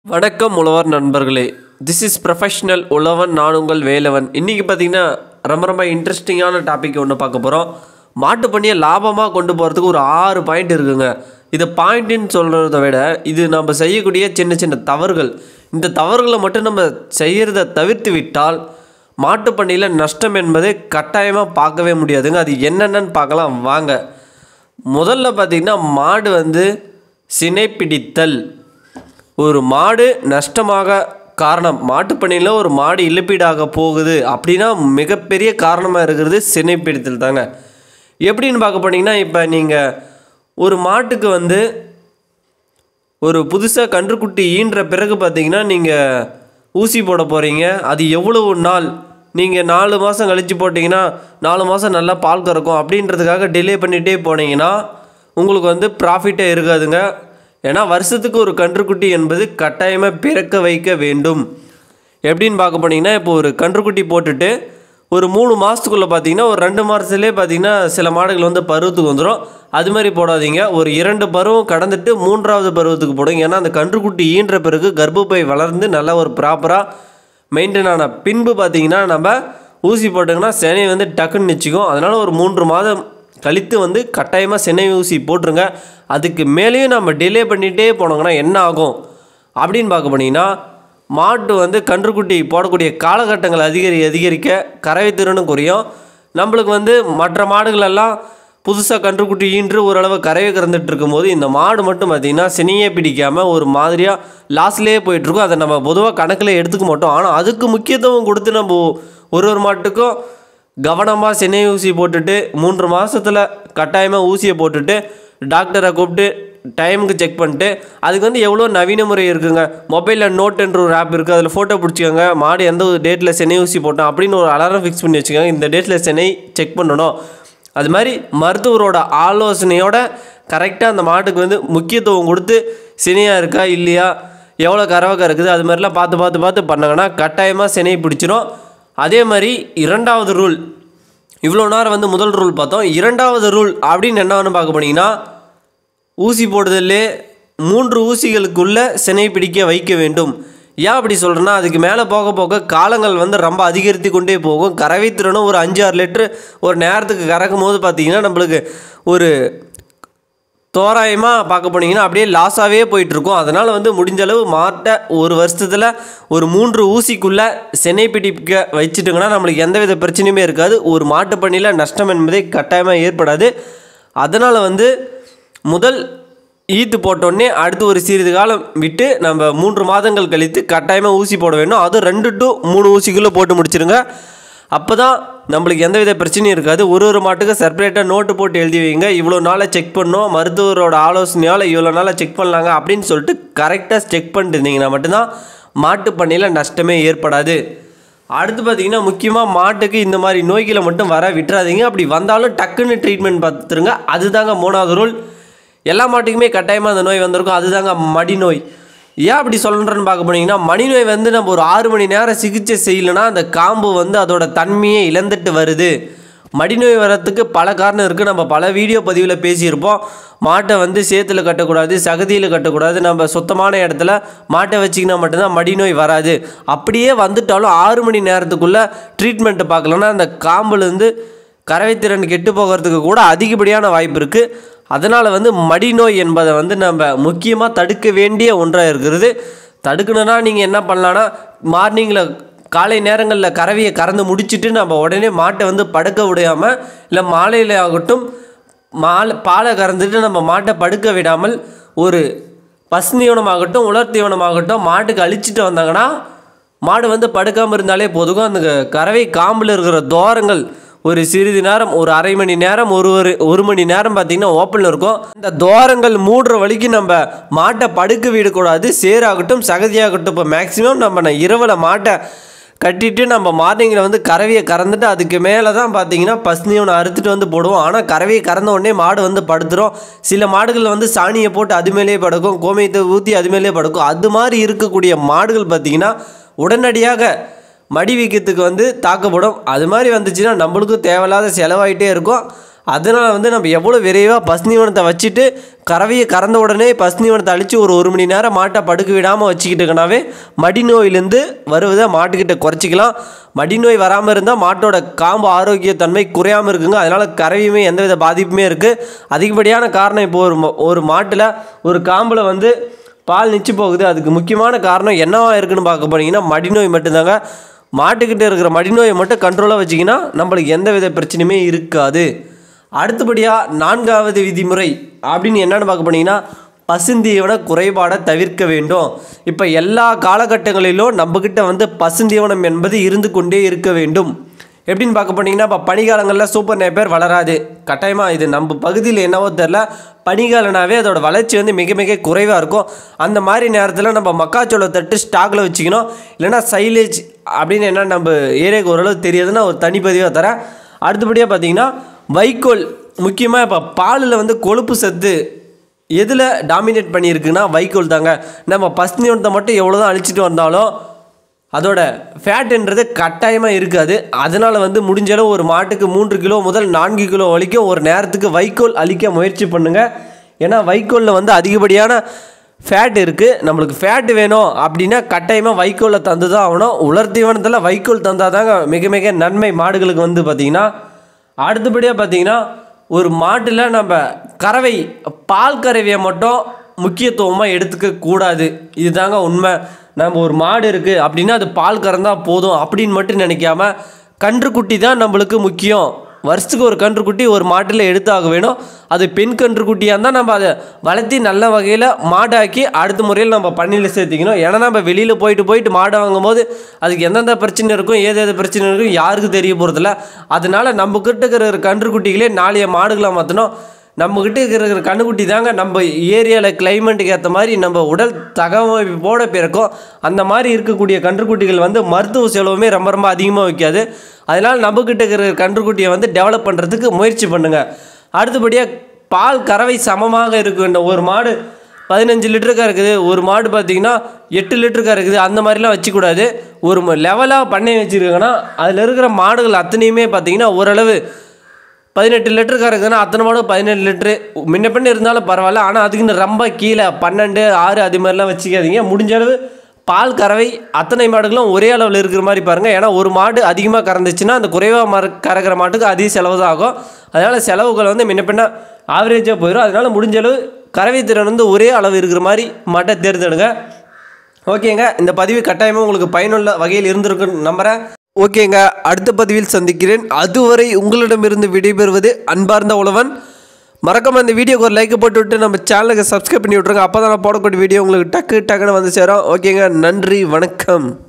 வணக்கம் உழவர் நண்பர்களே திஸ் இஸ் ப்ரொஃபஷ்னல் உழவன் நான் உங்கள் வேலவன் இன்றைக்கி பார்த்தீங்கன்னா ரொம்ப ரொம்ப இன்ட்ரெஸ்டிங்கான டாபிக் ஒன்று பார்க்க போகிறோம் மாட்டு பண்ணியை லாபமாக கொண்டு போகிறதுக்கு ஒரு ஆறு பாயிண்ட் இருக்குங்க இது பாயிண்ட்டுன்னு சொல்கிறத விட இது நம்ம செய்யக்கூடிய சின்ன சின்ன தவறுகள் இந்த தவறுகளை மட்டும் நம்ம செய்கிறத தவிர்த்து விட்டால் மாட்டு பண்ணையில் நஷ்டம் என்பதை கட்டாயமாக பார்க்கவே முடியாதுங்க அது என்னென்னு பார்க்கலாம் வாங்க முதல்ல பார்த்திங்கன்னா மாடு வந்து சினைப்பிடித்தல் ஒரு மாடு நஷ்டமாக காரணம் மாட்டுப்பண்ணையில் ஒரு மாடு இழப்பீடாக போகுது அப்படின்னா மிகப்பெரிய காரணமாக இருக்கிறது சினைப்பிடித்தல் தாங்க எப்படின்னு பார்க்க போனீங்கன்னா இப்போ நீங்கள் ஒரு மாட்டுக்கு வந்து ஒரு புதுசாக கன்றுக்குட்டி ஈன்ற பிறகு பார்த்தீங்கன்னா நீங்கள் ஊசி போட போகிறீங்க அது எவ்வளவு நாள் நீங்கள் நாலு மாதம் கழித்து போட்டிங்கன்னா நாலு மாதம் நல்லா பால் கறக்கும் அப்படின்றதுக்காக டிலே பண்ணிகிட்டே போனீங்கன்னா உங்களுக்கு வந்து ப்ராஃபிட்டே இருக்காதுங்க ஏன்னா வருஷத்துக்கு ஒரு கன்றுக்குட்டி என்பது கட்டாயமாக பிறக்க வைக்க வேண்டும் எப்படின்னு பார்க்க போனீங்கன்னா இப்போ ஒரு கன்றுக்குட்டி போட்டுட்டு ஒரு மூணு மாதத்துக்குள்ளே பார்த்தீங்கன்னா ஒரு ரெண்டு மாதத்துலேயே பார்த்தீங்கன்னா சில மாடுகள் வந்து பருவத்துக்கு வந்துடும் அது மாதிரி போடாதீங்க ஒரு இரண்டு பருவம் கடந்துட்டு மூன்றாவது பருவத்துக்கு போடுங்க ஏன்னா அந்த கன்றுக்குட்டி ஈன்ற பிறகு கர்ப்பப்பை வளர்ந்து நல்லா ஒரு ப்ராப்பராக மெயின்டைன் ஆன பின்பு பார்த்தீங்கன்னா நம்ம ஊசி போட்டோங்கன்னா சினை வந்து டக்குன்னு நிச்சிக்கும் அதனால் ஒரு மூன்று மாதம் கழித்து வந்து கட்டாயமாக சினை ஊசி போட்டுருங்க அதுக்கு மேலேயும் நம்ம டிலே பண்ணிகிட்டே போனோங்கன்னா என்ன ஆகும் அப்படின்னு பார்க்க போனீங்கன்னா மாட்டு வந்து கன்றுக்குட்டி போடக்கூடிய காலகட்டங்கள் அதிகரி அதிகரிக்க கறவை திறனும் குறையும் நம்மளுக்கு வந்து மற்ற மாடுகளெல்லாம் புதுசாக கன்றுக்குட்டி ஈன்று ஓரளவு கறவை கறந்துட்டு இருக்கும்போது இந்த மாடு மட்டும் பார்த்திங்கன்னா சினியே பிடிக்காமல் ஒரு மாதிரியாக லாஸ்லேயே போயிட்டுருக்கும் அதை நம்ம பொதுவாக கணக்கில் எடுத்துக்க மாட்டோம் ஆனால் அதுக்கு முக்கியத்துவம் கொடுத்து நம்ம ஒரு ஒரு மாட்டுக்கும் கவனமாக சினை ஊசி போட்டுட்டு மூன்று மாதத்தில் கட்டாயமாக ஊசியை போட்டுட்டு டாக்டரை கூப்பிட்டு டைமுக்கு செக் பண்ணிட்டு அதுக்கு வந்து எவ்வளோ நவீன முறை இருக்குங்க மொபைலில் நோட்டுன்ற ஒரு ஆப் இருக்குது அதில் ஃபோட்டோ பிடிச்சிக்கோங்க மாடு எந்த ஒரு டேட்டில் சென்னை ஊசி போட்டோம் அப்படின்னு ஒரு அலாரம் ஃபிக்ஸ் பண்ணி வச்சுக்கோங்க இந்த டேட்டில் சென்னை செக் பண்ணணும் அது மாதிரி மருத்துவரோட ஆலோசனையோட கரெக்டாக அந்த மாட்டுக்கு வந்து முக்கியத்துவம் கொடுத்து சினையாக இருக்கா இல்லையா எவ்வளோ கறவை இருக்குது அது மாதிரிலாம் பார்த்து பார்த்து பார்த்து பண்ணாங்கன்னா கட்டாயமாக சினை பிடிச்சிரும் அதே மாதிரி இரண்டாவது ரூல் இவ்வளோ நேரம் வந்து முதல் ரூல் பார்த்தோம் இரண்டாவது ரூல் அப்படின்னு என்னன்னு பார்க்க போனீங்கன்னா ஊசி போடுதலே மூன்று ஊசிகளுக்குள்ள சினை பிடிக்க வைக்க வேண்டும் ஏன் அப்படி சொல்கிறேன்னா அதுக்கு மேலே போக போக காலங்கள் வந்து ரொம்ப அதிகரித்து கொண்டே போகும் கறவை திறனும் ஒரு அஞ்சு ஆறு லிட்ரு ஒரு நேரத்துக்கு கறக்கும் போது பார்த்தீங்கன்னா நம்மளுக்கு ஒரு தோராயமாக பார்க்க போனீங்கன்னா அப்படியே லாஸாகவே போயிட்டுருக்கும் அதனால் வந்து முடிஞ்ச அளவு மாட்டை ஒரு வருஷத்தில் ஒரு மூன்று ஊசிக்குள்ளே சென்னை பிடிக்க வச்சுட்டுங்கன்னா நம்மளுக்கு எந்தவித பிரச்சனையுமே இருக்காது ஒரு மாட்டு பண்ணியில் நஷ்டம் என்பதே கட்டாயமாக ஏற்படாது அதனால் வந்து முதல் ஈத்து போட்டோடனே அடுத்து ஒரு சிறிது காலம் விட்டு நம்ம மூன்று மாதங்கள் கழித்து கட்டாயமாக ஊசி போட வேண்டும் அதுவும் ரெண்டு டு மூணு ஊசிக்குள்ளே போட்டு முடிச்சிருங்க அப்போ தான் நம்மளுக்கு எந்தவித பிரச்சனையும் இருக்காது ஒரு ஒரு மாட்டுக்கு செப்பரேட்டாக நோட்டு போட்டு எழுதி வைங்க இவ்வளோ நாளாக செக் பண்ணோம் மருத்துவரோட ஆலோசனையால் இவ்வளோ நாளாக செக் பண்ணலாங்க அப்படின்னு சொல்லிட்டு கரெக்டாக செக் பண்ணிட்டு இருந்தீங்கன்னா மட்டும்தான் மாட்டு பண்ணையில் நஷ்டமே ஏற்படாது அடுத்து பார்த்தீங்கன்னா முக்கியமாக மாட்டுக்கு இந்த மாதிரி நோய்களை மட்டும் வர விட்டுறாதீங்க அப்படி வந்தாலும் டக்குன்னு ட்ரீட்மெண்ட் பார்த்துருங்க அதுதாங்க மூணாவது ரூல் எல்லா மாட்டுக்குமே கட்டாயமாக அந்த நோய் வந்திருக்கும் அதுதாங்க மடி நோய் ஏன் அப்படி சொல்கிறேன்னு பார்க்க போனீங்கன்னா மணிநோய் வந்து நம்ம ஒரு ஆறு மணி நேரம் சிகிச்சை செய்யலைன்னா அந்த காம்பு வந்து அதோட தன்மையை இழந்துட்டு வருது மடிநோய் வரத்துக்கு பல காரணம் இருக்குது நம்ம பல வீடியோ பதிவில் பேசியிருப்போம் மாட்டை வந்து சேத்துல கட்டக்கூடாது சகதியில் கட்டக்கூடாது நம்ம சுத்தமான இடத்துல மாட்டை வச்சிங்கன்னா மட்டும்தான் மடிநோய் வராது அப்படியே வந்துட்டாலும் ஆறு மணி நேரத்துக்குள்ளே ட்ரீட்மெண்ட்டை பார்க்கலன்னா அந்த காம்புலேருந்து கறவைத்திறன் கெட்டு போகிறதுக்கு கூட அதிகப்படியான வாய்ப்பு இருக்குது அதனால் வந்து மடிநோய் என்பதை வந்து நம்ம முக்கியமாக தடுக்க வேண்டிய ஒன்றாக இருக்கிறது தடுக்கணுன்னா நீங்கள் என்ன பண்ணலான்னா மார்னிங்கில் காலை நேரங்களில் கறவையை கறந்து முடிச்சுட்டு நம்ம உடனே மாட்டை வந்து படுக்க விடாமல் இல்லை மாலையில் ஆகட்டும் மாலை பாலை கறந்துட்டு நம்ம மாட்டை படுக்க விடாமல் ஒரு பசு தீவனமாகட்டும் உலர் தீவனமாகட்டும் மாட்டுக்கு அழிச்சிட்டு வந்தாங்கன்னா மாடு வந்து படுக்காமல் இருந்தாலே போதும் அந்த கறவை காம்பில் இருக்கிற தோரங்கள் ஒரு சிறிது நேரம் ஒரு அரை மணி நேரம் ஒரு ஒரு ஒரு மணி நேரம் பார்த்திங்கன்னா ஓப்பனில் இருக்கும் இந்த துவாரங்கள் மூடுற வழிக்கு நம்ம மாட்டை படுக்க விடக்கூடாது சேராகட்டும் சகதியாகட்டும் இப்போ மேக்ஸிமம் நம்ம இரவில் மாட்டை கட்டிட்டு நம்ம மார்னிங்கில் வந்து கறவையை கறந்துட்டு அதுக்கு மேலே தான் பார்த்தீங்கன்னா பசுனியவனை அறுத்துட்டு வந்து போடுவோம் ஆனால் கறவையை கறந்த உடனே மாடு வந்து படுத்துரும் சில மாடுகள் வந்து சாணியை போட்டு அது மேலேயே படுக்கும் கோமியத்தை ஊற்றி அது மேலேயே படுக்கும் அது மாதிரி இருக்கக்கூடிய மாடுகள் பார்த்திங்கன்னா உடனடியாக மடி வீக்கத்துக்கு வந்து தாக்கப்படும் அது மாதிரி வந்துச்சுன்னா நம்மளுக்கும் தேவையில்லாத செலவாயிட்டே இருக்கும் அதனால் வந்து நம்ம எவ்வளோ விரைவாக பசுநீவனத்தை வச்சுட்டு கறவையை கறந்த உடனே பசுந்தீவனத்தை அழித்து ஒரு ஒரு மணி நேரம் மாட்டை படுக்க விடாமல் வச்சுக்கிட்டுக்கனாவே மடிநோயிலேருந்து வருவதை மாட்டுக்கிட்ட குறைச்சிக்கலாம் மடிநோய் வராமல் இருந்தால் மாட்டோட காம்பு ஆரோக்கியத்தன்மை குறையாமல் இருக்குங்க அதனால் கறவையுமே எந்தவித பாதிப்புமே இருக்குது அதிகப்படியான காரணம் இப்போ ஒரு ம- ஒரு மாட்டில் ஒரு காம்பில் வந்து பால் நிச்சு போகுது அதுக்கு முக்கியமான காரணம் என்னவா இருக்குன்னு பார்க்க போனீங்கன்னா மடிநோய் மட்டும்தாங்க மாட்டுக்கிட்ட இருக்கிற மடிநோயை மட்டும் கண்ட்ரோலாக வச்சிங்கன்னா நம்மளுக்கு எந்த வித பிரச்சனையுமே இருக்காது அடுத்தபடியாக நான்காவது விதிமுறை அப்படின்னு என்னென்னு பார்க்க போனீங்கன்னா பசுந்தீவன குறைபாடை தவிர்க்க வேண்டும் இப்போ எல்லா காலகட்டங்களிலும் நம்மக்கிட்ட வந்து பசுந்தீவனம் என்பது இருந்து கொண்டே இருக்க வேண்டும் எப்படின்னு பார்க்க போனீங்கன்னா இப்போ பனிக்காலங்களில் சூப்பர் நேப்பர் வளராது கட்டாயமாக இது நம்ம பகுதியில் என்னவோ தெரில பனிக்காலனாவே அதோட வளர்ச்சி வந்து மிக மிக குறைவாக இருக்கும் அந்த மாதிரி நேரத்தில் நம்ம மக்காச்சோள தட்டு ஸ்டாக்கில் வச்சுக்கணும் இல்லைன்னா சைலேஜ் அப்படின்னு என்ன நம்ம ஏரியாவுக்கு ஓரளவு தெரியுதுன்னா ஒரு தனிப்பதிவாக தரேன் அடுத்தபடியாக பார்த்தீங்கன்னா வைக்கோல் முக்கியமாக இப்போ பாலில் வந்து கொழுப்பு சத்து எதில் டாமினேட் பண்ணியிருக்குன்னா வைக்கோல் தாங்க நம்ம பசுனியத்தை மட்டும் எவ்வளோ தான் அழிச்சிட்டு வந்தாலும் அதோட ஃபேட்டுன்றது கட்டாயமாக இருக்காது அதனால் வந்து முடிஞ்ச அளவு ஒரு மாட்டுக்கு மூன்று கிலோ முதல் நான்கு கிலோ வரைக்கும் ஒரு நேரத்துக்கு வைக்கோல் அழிக்க முயற்சி பண்ணுங்கள் ஏன்னா வைக்கோலில் வந்து அதிகப்படியான ஃபேட் இருக்குது நம்மளுக்கு ஃபேட் வேணும் அப்படின்னா கட்டாயமாக வைக்கோலை தந்து தான் ஆகணும் உலர் தீவனத்தில் வைக்கோல் தந்தால் தாங்க மிக மிக நன்மை மாடுகளுக்கு வந்து பார்த்திங்கன்னா அடுத்தபடியாக பார்த்தீங்கன்னா ஒரு மாட்டில் நம்ம கறவை பால் கறவையை மட்டும் முக்கியத்துவமாக எடுத்துக்க கூடாது இதுதாங்க உண்மை நம்ம ஒரு மாடு இருக்குது அப்படின்னா அது பால் கறந்தா போதும் அப்படின்னு மட்டும் நினைக்காம கன்றுக்குட்டி தான் நம்மளுக்கு முக்கியம் வருஷத்துக்கு ஒரு கன்றுக்குட்டி ஒரு மாட்டில் எடுத்தாக வேணும் அது பெண் கன்றுக்குட்டியாக இருந்தால் நம்ம அதை வளர்த்தி நல்ல வகையில் மாடாக்கி அடுத்த முறையில் நம்ம பண்ணையில் சேர்த்திக்கணும் ஏன்னா நம்ம வெளியில் போயிட்டு போயிட்டு மாடு வாங்கும்போது அதுக்கு எந்தெந்த பிரச்சனை இருக்கும் ஏது ஏது பிரச்சனை இருக்கும் யாருக்கும் தெரிய போகிறதில்ல அதனால நம்ம கிட்ட இருக்கிற கன்றுக்குட்டிகளே நாளைய மாடுகளை மாற்றணும் நம்மக்கிட்ட இருக்கிற கண்ணுக்குட்டி தாங்க நம்ம ஏரியாவில் கிளைமேட்டுக்கு ஏற்ற மாதிரி நம்ம உடல் தகவமைப்போட பிறக்கும் அந்த மாதிரி இருக்கக்கூடிய கன்றுக்குட்டிகள் வந்து மருத்துவ செலவுமே ரொம்ப ரொம்ப அதிகமாக வைக்காது அதனால் நம்மக்கிட்ட இருக்கிற கன்றுக்குட்டியை வந்து டெவலப் பண்ணுறதுக்கு முயற்சி பண்ணுங்கள் அடுத்தபடியாக பால் கறவை சமமாக இருக்க வேண்டும் ஒரு மாடு பதினஞ்சு லிட்டருக்கா இருக்குது ஒரு மாடு பார்த்தீங்கன்னா எட்டு லிட்டருக்கா இருக்குது அந்த மாதிரிலாம் வச்சுக்கூடாது ஒரு லெவலாக பண்ணை வச்சுருக்காங்கன்னா அதில் இருக்கிற மாடுகள் அத்தனையுமே பார்த்தீங்கன்னா ஓரளவு பதினெட்டு லிட்டருக்கா இருக்குதுன்னா அத்தனை மாடு பதினெட்டு லிட்டரு முன்ன பின்ன இருந்தாலும் பரவாயில்ல ஆனால் அதுக்குன்னு ரொம்ப கீழே பன்னெண்டு ஆறு அது மாதிரிலாம் வச்சுக்காதீங்க முடிஞ்ச அளவு பால் கறவை அத்தனை மாடுகளும் ஒரே அளவில் இருக்கிற மாதிரி பாருங்கள் ஏன்னா ஒரு மாடு அதிகமாக கறந்துச்சுன்னா அந்த குறைவாக மர கறக்கிற மாட்டுக்கு அதிக செலவு தான் ஆகும் அதனால் செலவுகள் வந்து முன்ன பின்ன ஆவரேஜாக போயிடும் அதனால் முடிஞ்ச அளவு கறவை திறன் வந்து ஒரே அளவு இருக்கிற மாதிரி மாட்டை தேர்ந்தெடுங்க ஓகேங்க இந்த பதிவு கட்டாயமாக உங்களுக்கு பயனுள்ள வகையில் இருந்திருக்குன்னு நம்புகிறேன் ஓகேங்க அடுத்த பதிவில் சந்திக்கிறேன் அதுவரை உங்களிடமிருந்து விடைபெறுவது அன்பார்ந்த உழவன் மறக்காம இந்த வீடியோக்கு ஒரு லைக் போட்டு விட்டு நம்ம சேனலுக்கு சப்ஸ்கிரைப் பண்ணி விட்ருங்க அப்போ தான் நான் போடக்கூடிய வீடியோ உங்களுக்கு டக்கு டக்குன்னு வந்து சேரும் ஓகேங்க நன்றி வணக்கம்